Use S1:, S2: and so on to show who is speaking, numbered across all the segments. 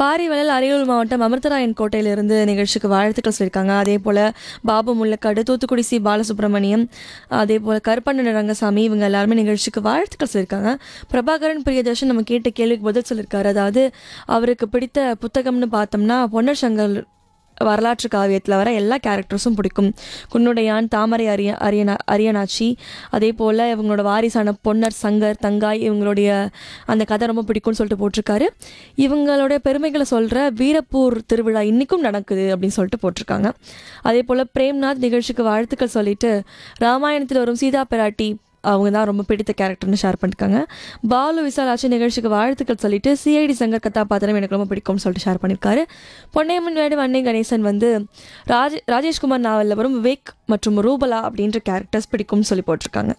S1: பாரிவளல் அரியலூர் மாவட்டம் அமிர்தராயன் கோட்டையிலிருந்து நிகழ்ச்சிக்கு வாழ்த்துக்கள் சொல்லியிருக்காங்க அதே போல் பாபு முள்ளக்காடு தூத்துக்குடி சி பாலசுப்ரமணியம் அதே போல் கருப்பண்ணன் ரங்கசாமி இவங்க எல்லாருமே நிகழ்ச்சிக்கு வாழ்த்துக்கள் சொல்லியிருக்காங்க பிரபாகரன் பிரியதர்ஷன் நம்ம கேட்ட கேள்விக்கு பதில் சொல்லியிருக்காரு அதாவது அவருக்கு பிடித்த புத்தகம்னு பார்த்தோம்னா பொன்னர் சங்கர் வரலாற்று காவியத்தில் வர எல்லா கேரக்டர்ஸும் பிடிக்கும் குன்னுடையான் தாமரை அரிய அரியனா அரியனாச்சி அதே போல் இவங்களோட வாரிசான பொன்னர் சங்கர் தங்காய் இவங்களுடைய அந்த கதை ரொம்ப பிடிக்கும்னு சொல்லிட்டு போட்டிருக்காரு இவங்களோட பெருமைகளை சொல்கிற வீரப்பூர் திருவிழா இன்றைக்கும் நடக்குது அப்படின்னு சொல்லிட்டு போட்டிருக்காங்க அதே போல் பிரேம்நாத் நிகழ்ச்சிக்கு வாழ்த்துக்கள் சொல்லிட்டு ராமாயணத்தில் வரும் சீதா பிராட்டி அவங்க தான் ரொம்ப பிடித்த கேரக்டர்னு ஷேர் பண்ணிருக்காங்க பாலு விசாலாட்சி நிகழ்ச்சிக்கு வாழ்த்துக்கள் சொல்லிட்டு சிஐடி சங்கர் கதாபாத்திரம் எனக்கு ரொம்ப பிடிக்கும்னு சொல்லிட்டு ஷேர் பண்ணியிருக்காரு பொன்னையம்மன் வேடு வன்னை கணேசன் வந்து ராஜ் ராஜேஷ்குமார் நாவலில் வரும் விவேக் மற்றும் ரூபலா அப்படின்ற கேரக்டர்ஸ் பிடிக்கும்னு சொல்லி போட்டிருக்காங்க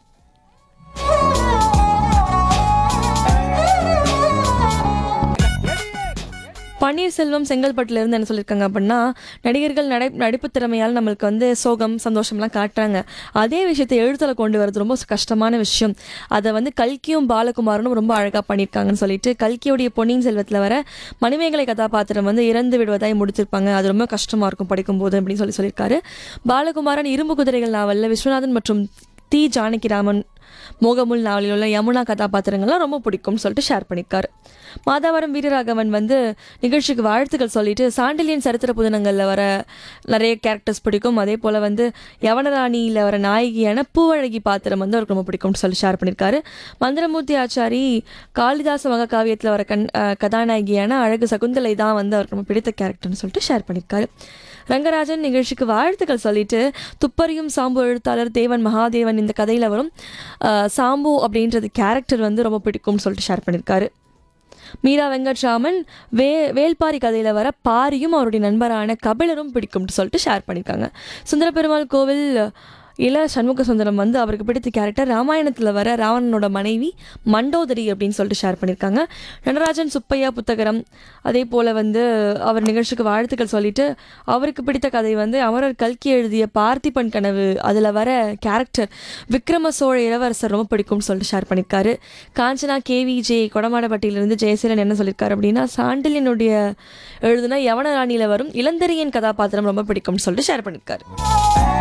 S1: பன்னீர்செல்வம் செங்கல்பட்டுல இருந்து என்ன சொல்லியிருக்காங்க அப்படின்னா நடிகர்கள் நடை நடிப்பு திறமையால் நம்மளுக்கு வந்து சோகம் சந்தோஷம்லாம் காட்டுறாங்க அதே விஷயத்தை எழுத்துல கொண்டு வரது ரொம்ப கஷ்டமான விஷயம் அதை வந்து கல்கியும் பாலகுமாரனும் ரொம்ப அழகாக பண்ணியிருக்காங்கன்னு சொல்லிட்டு கல்கியோடைய பொன்னியின் செல்வத்தில் வர மணிமேகலை கதாபாத்திரம் வந்து இறந்து விடுவதாய் முடிச்சிருப்பாங்க அது ரொம்ப கஷ்டமாக இருக்கும் படிக்கும்போது அப்படின்னு சொல்லி சொல்லியிருக்காரு பாலகுமாரன் இரும்பு குதிரைகள் நாவலில் விஸ்வநாதன் மற்றும் தி ஜானகிராமன் மோகமுல் நாவலில் உள்ள யமுனா கதாபாத்திரங்கள்லாம் ரொம்ப பிடிக்கும்னு சொல்லிட்டு ஷேர் பண்ணியிருக்காரு மாதாவரம் வீரராகவன் வந்து நிகழ்ச்சிக்கு வாழ்த்துக்கள் சொல்லிட்டு சாண்டிலியன் சரித்திர புதினங்களில் வர நிறைய கேரக்டர்ஸ் பிடிக்கும் அதே போல் வந்து யவனராணியில் வர நாயகியான பூவழகி பாத்திரம் வந்து அவருக்கு ரொம்ப பிடிக்கும்னு சொல்லி ஷேர் பண்ணியிருக்காரு மந்திரமூர்த்தி ஆச்சாரி காளிதாச மகாகாவியத்தில் வர கண் அஹ், கதாநாயகியான அழகு சகுந்தலை தான் வந்து அவருக்கு ரொம்ப பிடித்த கேரக்டர்னு சொல்லிட்டு ஷேர் பண்ணியிருக்காரு ரங்கராஜன் நிகழ்ச்சிக்கு வாழ்த்துக்கள் சொல்லிட்டு துப்பறியும் சாம்பு எழுத்தாளர் தேவன் மகாதேவன் இந்த கதையில் வரும் அஹ், சாம்பு அப்படின்றது கேரக்டர் வந்து ரொம்ப பிடிக்கும்னு சொல்லிட்டு ஷேர் பண்ணியிருக்காரு மீரா வெங்கட்ராமன் வே வேல்பாரி கதையில் வர பாரியும் அவருடைய நண்பரான கபிலரும் பிடிக்கும்னு சொல்லிட்டு ஷேர் பண்ணியிருக்காங்க சுந்தர பெருமாள் கோவில் இள சண்முக சுந்தரம் வந்து அவருக்கு பிடித்த கேரக்டர் ராமாயணத்தில் வர ராவணனோட மனைவி மண்டோதரி அப்படின்னு சொல்லிட்டு ஷேர் பண்ணியிருக்காங்க நடராஜன் சுப்பையா புத்தகரம் அதே போல் வந்து அவர் நிகழ்ச்சிக்கு வாழ்த்துக்கள் சொல்லிட்டு அவருக்கு பிடித்த கதை வந்து அமரர் கல்கி எழுதிய பார்த்திபன் கனவு அதில் வர கேரக்டர் விக்ரம சோழ இளவரசர் ரொம்ப பிடிக்கும்னு சொல்லிட்டு ஷேர் பண்ணியிருக்காரு காஞ்சனா கேவிஜே கொடமாடப்பட்டியிலிருந்து ஜெயசீலன் என்ன சொல்லியிருக்காரு அப்படின்னா சாண்டிலியனுடைய எழுதுன யவனராணியில் வரும் இளந்தரியன் கதாபாத்திரம் ரொம்ப பிடிக்கும்னு சொல்லிட்டு ஷேர் பண்ணியிருக்காரு